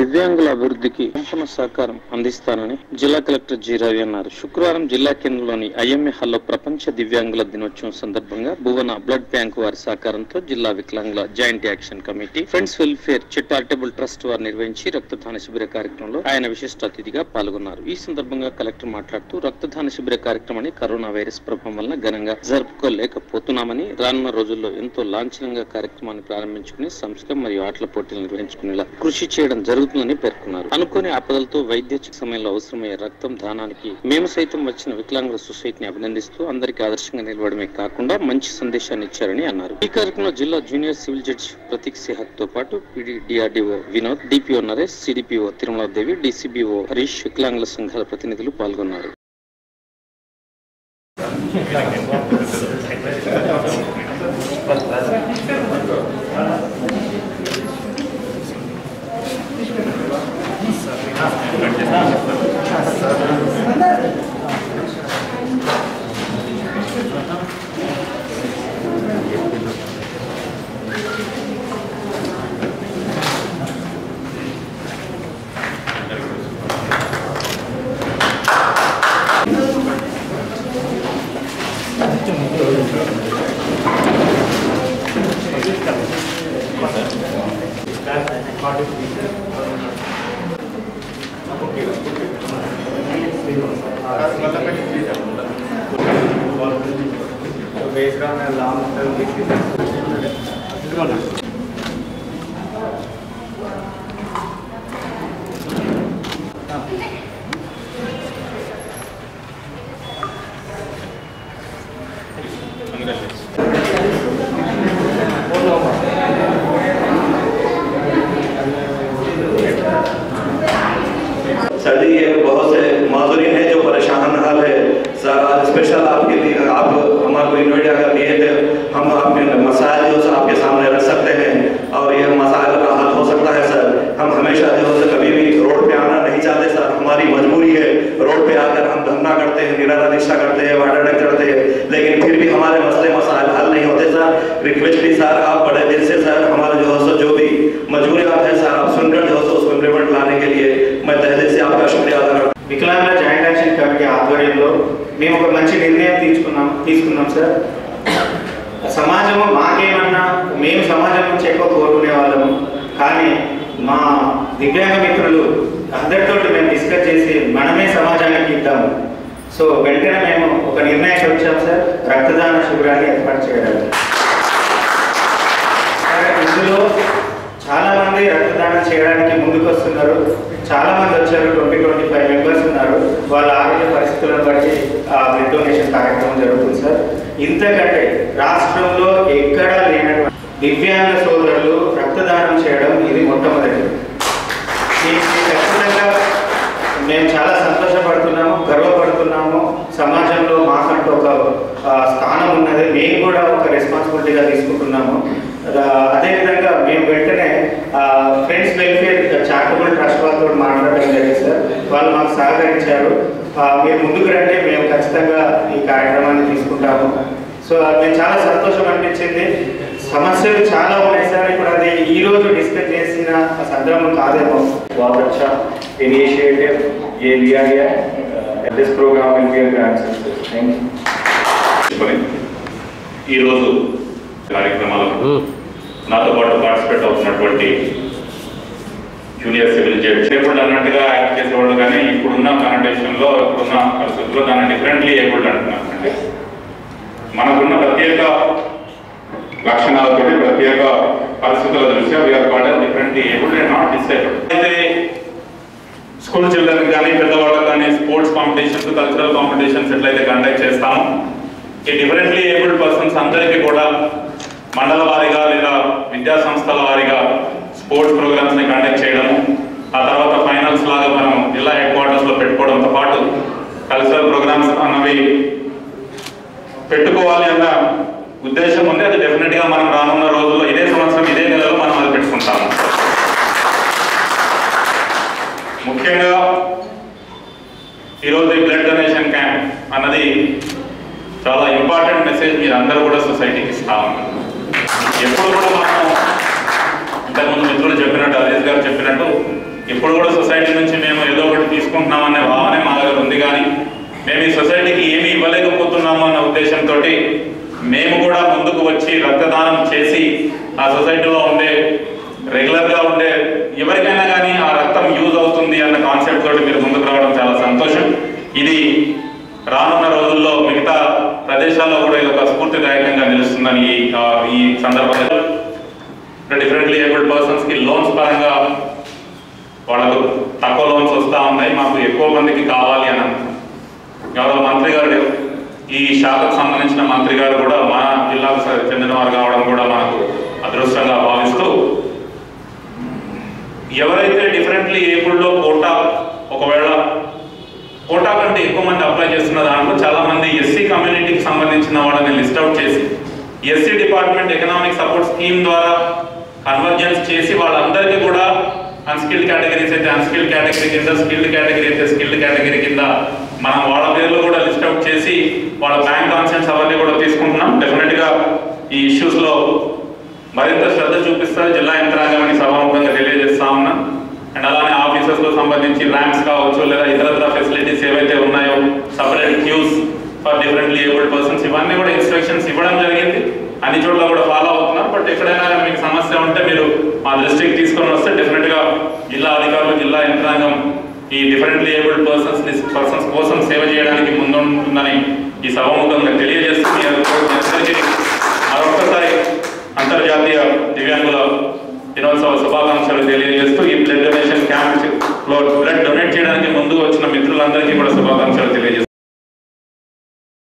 దివ్యాంగుల అభివృద్ధికి సంపూర్ణ సహకారం అందిస్తానని జిల్లా కలెక్టర్ జి రవి అన్నారు శుక్రవారం జిల్లా కేంద్రంలోని ఐఎంఏ హాల్లో ప్రపంచ దివ్యాంగుల దినోత్సవం సందర్భంగా భువన బ్లడ్ బ్యాంక్ వారి సహకారంతో జిల్లా వికలాంగుల joint action committee friends welfare charitable trust వారు నిర్వహించి రక్తదాన శిబిర కార్యక్రమంలో ఆయన విశిష్ట అతిథిగా పాల్గొన్నారు ఈ సందర్భంగా కలెక్టర్ మాట్లాడుతూ రక్తదాన శిబిర కార్యక్రమాన్ని కరోనా వైరస్ ప్రభావం వలన ఘనంగా జరుపుకోలేకపోతున్నామని రానున్న రోజుల్లో ఎంతో లాంఛనంగా కార్యక్రమాన్ని ప్రారంభించుకుని సంస్థ మరియు ఆటల పోటీలు నిర్వహించుకునేలా కృషి చేయడం జరుగుతుందని పేర్కొన్నారు అనుకోని ఆపదలతో వైద్య చికిత్స సమయంలో అవసరమయ్యే రక్తం దానానికి మేము సైతం వచ్చిన వికలాంగుల సొసైటీని అభినందిస్తూ అందరికీ ఆదర్శంగా నిలవడమే కాకుండా మంచి సందేశాన్ని ఇచ్చారని అన్నారు ఈ కార్యక్రమంలో జిల్లా junior civil judge Prateek Sihag తో పాటు PD DRDO Vinod DPO Naresh CDPO Tirumala Devi DCPO Harish వికలాంగుల సంఘాల ప్రతినిధులు పాల్గొన్నారు So based on a long term decision. सर्दी है बहुत से माजूरीन है जो परेशान हाल है सर आज स्पेशल आपके लिए आप हमारे को इन्वाइट अगर किए थे हम अपने मसाइल जो है आपके सामने रख सकते हैं और ये मसाइल का हल हो सकता है सर हम हमेशा जो है कभी भी रोड पे आना नहीं चाहते सर हमारी मजबूरी है रोड पे आकर हम धरना करते हैं निराला निष्ठा करते हैं वाटर अटैक करते हैं लेकिन फिर भी हमारे मसले मसाइल हल नहीं होते सर रिक्वेस्ट भी सर आप बड़े दिल से सर हमारे जो है सो जो भी मजबूरियात है सर आप सुनकर जो है सो उसको इम्प्लीमेंट लाने के लिए मैं तहे दिल से आपका शुक्रिया अदा करता हूं। వికలాంగుల జాయింట్ యాక్షన్ కమిటీ ఆధ్వర్యంలో మేము ఒక మంచి నిర్ణయం తీసుకున్నాం తీసుకున్నాం సార్ సమాజము మాకేమన్నా మేము సమాజం నుంచి ఎక్కువ కోరుకునే వాళ్ళము కానీ మా దివ్యాంగ మిత్రులు అందరితోటి మేము డిస్కస్ చేసి మనమే సమాజానికి ఇద్దాము సో వెంటనే మేము ఒక నిర్ణయానికి వచ్చాం సార్ రక్తదాన శిబిరాన్ని ఏర్పాటు చేయగలం సార్, ఇందులో చాలా మంది రక్తదానం చేయడానికి ముందుకు వస్తున్నారు చాలా మంది వచ్చారు ట్వంటీ ట్వంటీ ఫైవ్ మెంబర్స్ ఉన్నారు వాళ్ళ ఆరోగ్య పరిస్థితులను బట్టి ఆ బ్లడ్ డొనేషన్ కార్యక్రమం జరుగుతుంది సార్ ఇంతకంటే రాష్ట్రంలో ఎక్కడా లేనటువంటి దివ్యాంగ సోదరులు రక్తదానం చేయడం ఇది మొట్టమొదటి దీనికి ఖచ్చితంగా మేము చాలా సంతోషపడుతున్నాము గర్వపడుతున్నాము సమాజంలో మాకంటూ ఒక ఆ, స్థానం ఉన్నది మేము కూడా ఒక రెస్పాన్సిబిలిటీగా తీసుకుంటున్నాము ఆ, అదేవిధంగా మేము వెంటనే ఫ్రెండ్స్ వెల్ఫేర్ చారిటబుల్ ట్రస్ట్ వాళ్ళతో మాట్లాడడం జరిగింది సార్ వాళ్ళు మాకు సహకరించారు ఆ, మీరు ముందుకు రండి మేము ఖచ్చితంగా ఈ కార్యక్రమాన్ని తీసుకుంటాము సో మేము చాలా సంతోషం అనిపించింది సమస్యలు చాలా ఉన్నాయి సార్ ఇప్పుడు అది ఈ రోజు డిస్కస్ చేసిన సందర్భం కాదేమో बहुत अच्छा इनिशिएटिव ये लिया गया है this program will be a grand success thank you తీసుకొని ఈరోజు కార్యక్రమాలకు నాతో పాటు పార్టిసిపేట్ అవుతున్నటువంటి జూనియర్ సివిల్ జడ్జ్ ఏబుల్డ్ అన్నట్టుగా యాక్ట్ చేసేవాళ్ళు కానీ ఇప్పుడున్న కాండిషన్లో ఇప్పుడున్న పరిస్థితుల్లో దాన్ని డిఫరెంట్లీ ఏబుల్డ్ అంటున్నారు అంటే మనకున్న ప్రత్యేక లక్షణాలతో ప్రత్యేక పరిస్థితుల దృష్ట్యా we are called differently abled and not disabled అయితే స్కూల్ చిల్డ్రన్ కానీ పెద్దవాళ్ళకి కానీ స్పోర్ట్స్ కాంపిటీషన్స్ కల్చరల్ కాంపిటీషన్స్ ఎట్లయితే కండక్ట్ చేస్తామో ఈ డిఫరెంట్లీ ఏబుల్డ్ పర్సన్స్ అందరికీ కూడా మండల వారీగా లేదా విద్యా సంస్థల వారీగా స్పోర్ట్స్ ప్రోగ్రామ్స్ ని కండక్ట్ చేయడము ఆ తర్వాత ఫైనల్స్ లాగా మనం జిల్లా హెడ్ క్వార్టర్స్ లో పెట్టుకోవడంతో పాటు కల్చరల్ ప్రోగ్రామ్స్ అన్నవి పెట్టుకోవాలి అన్న ఉద్దేశం ఉంది అది డెఫినెట్ గా మనం రానున్న రోజుల్లో ఇదే సంవత్సరం ఇదే నెలలో మనం అది పెట్టుకుంటాము ముఖ్యంగా ఈరోజు ఈ బ్లడ్ డొనేషన్ క్యాంప్ అన్నది చాలా ఇంపార్టెంట్ మెసేజ్ మీరు అందరూ కూడా సొసైటీకి ఇస్తా ఉన్నారు ఎప్పుడు కూడా మనం ఇంతకుముందు మిత్రులు చెప్పినట్టు అజీజ్ గారు చెప్పినట్టు ఇప్పుడు కూడా సొసైటీ నుంచి మేము ఏదో ఒకటి తీసుకుంటున్నామనే భావనే మా దగ్గర ఉంది కానీ మేము ఈ సొసైటీకి ఏమి ఇవ్వలేకపోతున్నాము అన్న ఉద్దేశంతో మేము కూడా ముందుకు వచ్చి రక్తదానం చేసి ఆ సొసైటీలో ఉండే రెగ్యులర్గా ఉండే ఎవరికైనా కానీ ఆ రక్తం యూజ్ అవుతుంది అన్న కాన్సెప్ట్ తోటి మీరు ముందుకు రావడం చాలా సంతోషం ఇది రానున్న రోజుల్లో మిగతా ప్రదేశాల్లో కూడా ఇది ఒక స్ఫూర్తిదాయకంగా నిలుస్తుందని ఈ ఆ, ఈ సందర్భంగా డిఫరెంట్లీ ఏబుల్డ్ పర్సన్స్ కి లోన్స్ పరంగా వాళ్ళకు తక్కువ లోన్స్ వస్తూ ఉన్నాయి మాకు ఎక్కువ మందికి కావాలి అని అంటున్నారు. గౌరవ మంత్రి గారు ఈ శాఖకు సంబంధించిన మంత్రి గారు కూడా మన జిల్లాకు స- చెందిన వారు కావడం కూడా మనకు అదృష్టంగా భావిస్తూ ఎవరైతే డిఫరెంట్లీ ఏబుల్డ్లో కోటా ఒకవేళ కోటా కంటే ఎక్కువ మంది అప్లై చేస్తున్న దాంట్లో చాలా మంది ఎస్సీ కమ్యూనిటీకి సంబంధించిన వాళ్ళని లిస్ట్ అవుట్ చేసి SC department economic support scheme ద్వారా కన్వర్జెన్స్ చేసి వాళ్ళందరికీ కూడా అన్స్కిల్డ్ కేటగిరీస్ అయితే అన్స్కిల్డ్ కేటగిరీ కింద స్కిల్డ్ కేటగిరీ అయితే స్కిల్డ్ కేటగిరీ కింద మనం వాళ్ళ పేర్లు కూడా లిస్ట్ అవుట్ చేసి వాళ్ళ బ్యాంక్ కాన్సెంట్స్ అవన్నీ కూడా తీసుకుంటున్నాం డెఫినెట్గా ఈ ఇష్యూస్లో మరింత శ్రద్ధ చూపిస్తారు జిల్లా యంత్రాంగం అని సభాముఖంగా తెలియజేస్తా ఉన్నాం అండ్ అలానే ఆఫీసెస్ లో సంబంధించి ర్యాంక్స్ కావచ్చు లేదా ఇతరత్ర ఫెసిలిటీస్ ఏవైతే ఉన్నాయో separate queues for differently abled persons ఇవన్నీ కూడా ఇన్స్ట్రక్షన్స్ ఇవ్వడం జరిగింది అన్ని చోట్ల కూడా ఫాలో అవుతున్నారు బట్ ఎక్కడైనా కానీ మీకు సమస్య ఉంటే మీరు మా దృష్టికి తీసుకొని వస్తే డెఫినెట్ గా జిల్లా అధికారులు జిల్లా యంత్రాంగం ఈ డిఫరెంట్లీ ఏబుల్డ్ పర్సన్స్ పర్సన్స్ కోసం సేవ చేయడానికి ముందుంటుందని ఈ సభాముఖంగా తెలియజేస్తూ మీ అందరికీ